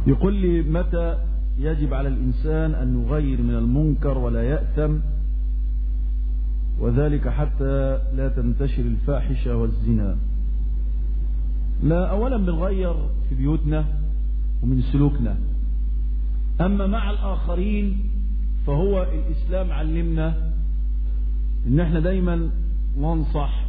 يقول لي متى يجب على الإنسان أن يغير من المنكر ولا يأثم وذلك حتى لا تنتشر الفاحشة والزنا لا أولا بنغير في بيوتنا ومن سلوكنا أما مع الآخرين فهو الإسلام علمنا إن احنا دايما ننصح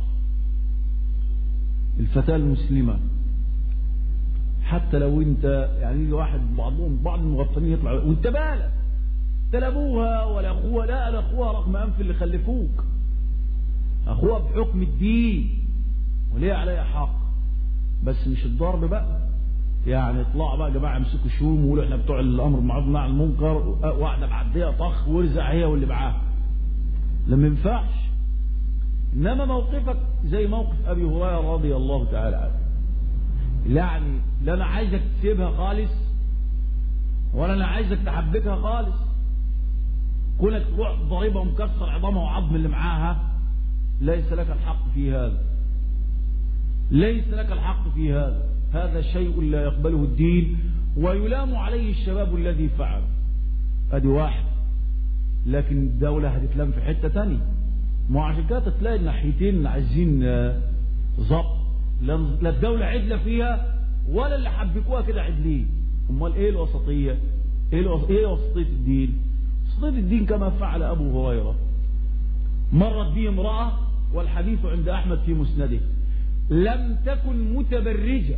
الفتاة المسلمة حتى لو انت يعني يجي واحد بعضهم بعض المغفلين يطلع وانت بالك انت لا ابوها ولا اخوها لا لا اخوها رغم انف اللي خلفوك اخوها بحكم الدين وليه عليها حق بس مش الضرب بقى يعني اطلعوا بقى يا جماعه امسكوا شوم وقولوا احنا بتوع الامر بالمعروف والنهي عن المنكر واحده معديه طخ وارزع هي واللي معاها لا ما ينفعش انما موقفك زي موقف ابي هريره رضي الله تعالى عنه يعني لا انا عايزك تسيبها خالص ولا انا عايزك تحبكها خالص كونك تروح ضريبها ومكسر عظامها وعظم اللي معاها ليس لك الحق في هذا ليس لك الحق في هذا هذا شيء لا يقبله الدين ويلام عليه الشباب الذي فعل ادي واحد لكن الدولة هتتلام في حتة تانية ما عشان كده تلاقي الناحيتين عايزين ضبط لا الدولة عدلة فيها ولا اللي حبكوها كده عدلين امال ايه الوسطية ايه, الوسط... إيه وسطية الدين وسطية الدين كما فعل ابو هريرة مرت به امرأة والحديث عند احمد في مسنده لم تكن متبرجة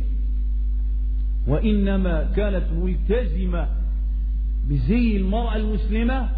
وانما كانت ملتزمة بزي المرأة المسلمة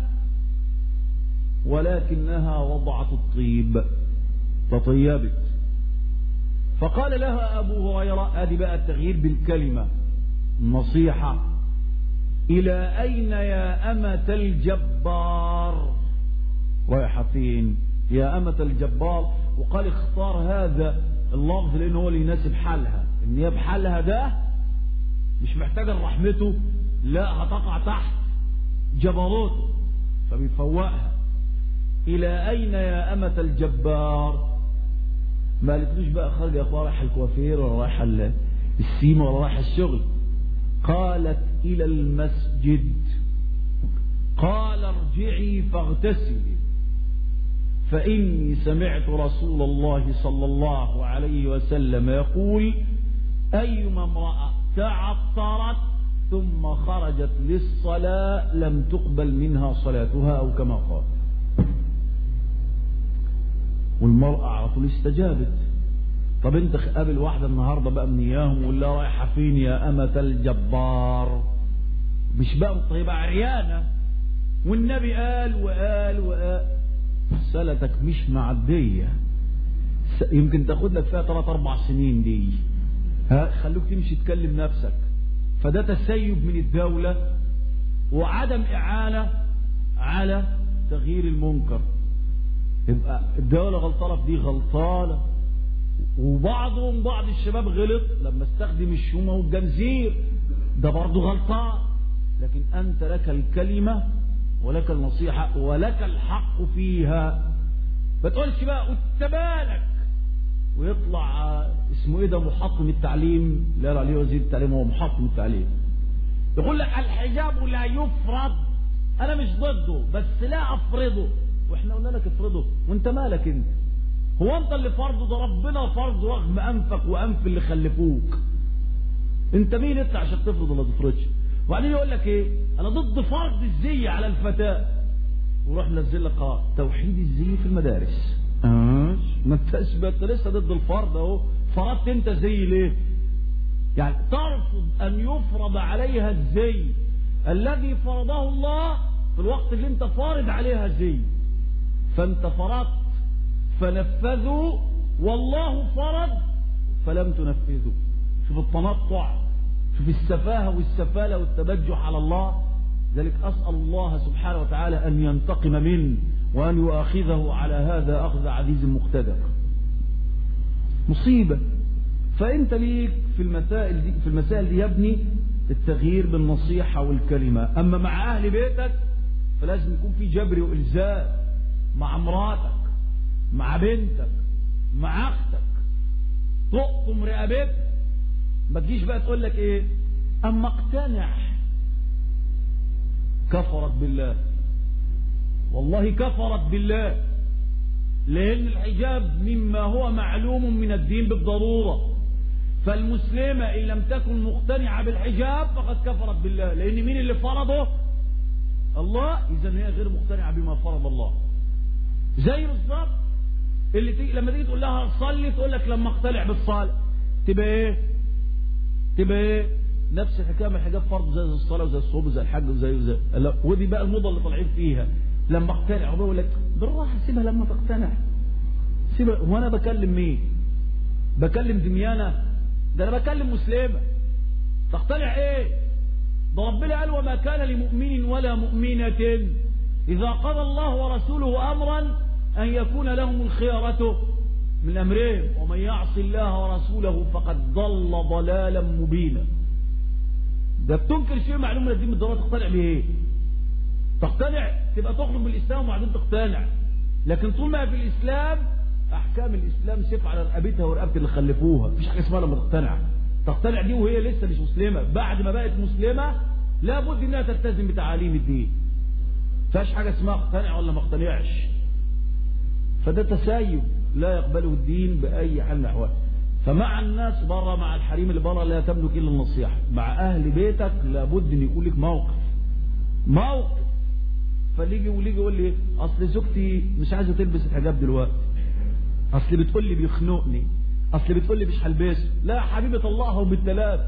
ولكنها وضعت الطيب فطيبت فقال لها أبو هريرة أدي بقى التغيير بالكلمة نصيحة إلى أين يا أمة الجبار رايحة فين يا أمة الجبار وقال اختار هذا اللفظ لأنه هو اللي يناسب حالها إن هي بحالها ده مش محتاجة رحمته لا هتقع تحت جبروته فبيفوقها إلى أين يا أمة الجبار ما قالتلوش بقى خارج يا اخويا رايح الكوافير ولا رايح السيما ولا رايح الشغل قالت الى المسجد قال ارجعي فاغتسلي فاني سمعت رسول الله صلى الله عليه وسلم يقول ايما امراه تعطرت ثم خرجت للصلاه لم تقبل منها صلاتها او كما قال والمرأة على طول استجابت طب انت قابل واحدة النهاردة بقى من اياهم ولا رايحة فين يا أمة الجبار مش بقى طيبة عريانة والنبي قال وقال وقال سلتك مش معدية يمكن تاخد لك فيها ثلاث اربع سنين دي ها خلوك تمشي تكلم نفسك فده تسيب من الدولة وعدم إعانة على تغيير المنكر يبقى الدولة غلطانة في دي غلطانة وبعضهم بعض الشباب غلط لما استخدم الشومة والجنزير ده برضه غلطان لكن أنت لك الكلمة ولك النصيحة ولك الحق فيها ما تقولش بقى واتبالك ويطلع اسمه ايه ده محطم التعليم لا لا عليه وزير التعليم هو محطم التعليم يقول لك الحجاب لا يفرض انا مش ضده بس لا افرضه واحنا قلنا لك افرضه وانت مالك انت هو انت اللي فرضه ده ربنا فرضه رغم انفك وانف اللي خلفوك انت مين انت عشان تفرض ولا تفرضش وبعدين يقول لك ايه انا ضد فرض الزي على الفتاه وروح نزل لك اه توحيد الزي في المدارس اه ما انتش انت لسه ضد الفرض اهو فرضت انت زي ليه يعني ترفض ان يفرض عليها الزي الذي فرضه الله في الوقت اللي انت فارض عليها زي فانت فرضت فنفذوا والله فرض فلم تنفذوا شوف التنطع شوف السفاهة والسفالة والتبجح على الله ذلك أسأل الله سبحانه وتعالى أن ينتقم منه وأن يؤاخذه على هذا أخذ عزيز مقتدر مصيبة فأنت ليك في المسائل دي, في المسائل دي يا ابني التغيير بالنصيحة والكلمة أما مع أهل بيتك فلازم يكون في جبر وإلزام مع مراتك مع بنتك مع أختك تقطم رقبتك ما تجيش بقى تقول لك إيه أما اقتنع كفرت بالله والله كفرت بالله لأن الحجاب مما هو معلوم من الدين بالضرورة فالمسلمة إن لم تكن مقتنعة بالحجاب فقد كفرت بالله لأن مين اللي فرضه الله إذا هي غير مقتنعة بما فرض الله زي بالظبط اللي تيجي لما تيجي تقول لها صلي تقول لك لما اقتنع بالصلاة تبقى ايه تبقى ايه نفس الحكايه من الحجاب فرض زي الصلاه وزي الصوم وزي الحج وزي وزي ودي بقى الموضه اللي طالعين فيها لما اقتنع وبقول لك بالراحه سيبها لما تقتنع سيبها وانا بكلم مين بكلم دميانه ده انا بكلم مسلمه تقتنع ايه ده ربنا قال وما كان لمؤمن ولا مؤمنه اذا قضى الله ورسوله امرا ان يكون لهم الخيره من امرهم ومن يعص الله ورسوله فقد ضل ضلالا مبينا ده بتنكر شيء معلوم من الدين بالضروره تقتنع به ايه تقتنع تبقى تخرج من الاسلام وبعدين تقتنع لكن طول ما في الاسلام احكام الاسلام سيف على رقبتها ورقبه اللي خلفوها مفيش حاجه اسمها لما تقتنع تقتنع دي وهي لسه مش مسلمه بعد ما بقت مسلمه لابد انها تلتزم بتعاليم الدين فيهاش حاجه اسمها اقتنع ولا ما اقتنعش فده تسيب لا يقبله الدين باي حال من الاحوال فمع الناس بره مع الحريم اللي بره لا تملك الا النصيحه مع اهل بيتك لابد ان يكون لك موقف موقف فاللي يجي واللي يجي يقول لي اصل زوجتي مش عايزه تلبس الحجاب دلوقتي اصل بتقول لي بيخنقني اصل بتقول لي مش هلبسه لا حبيبه الله بالثلاث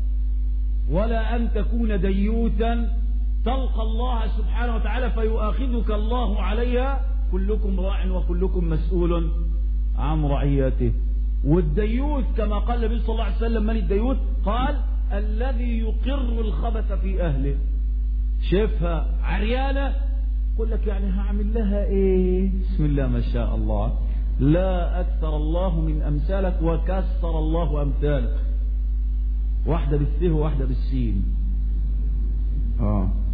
ولا ان تكون ديوتا تلقى الله سبحانه وتعالى فيؤاخذك الله عليها كلكم راع وكلكم مسؤول عن رعيته والديوث كما قال النبي صلى الله عليه وسلم من الديوث قال الذي يقر الخبث في أهله شايفها عريانة يقول لك يعني هعمل لها ايه بسم الله ما شاء الله لا أكثر الله من أمثالك وكسر الله أمثالك واحدة بالثه وواحدة بالسين آه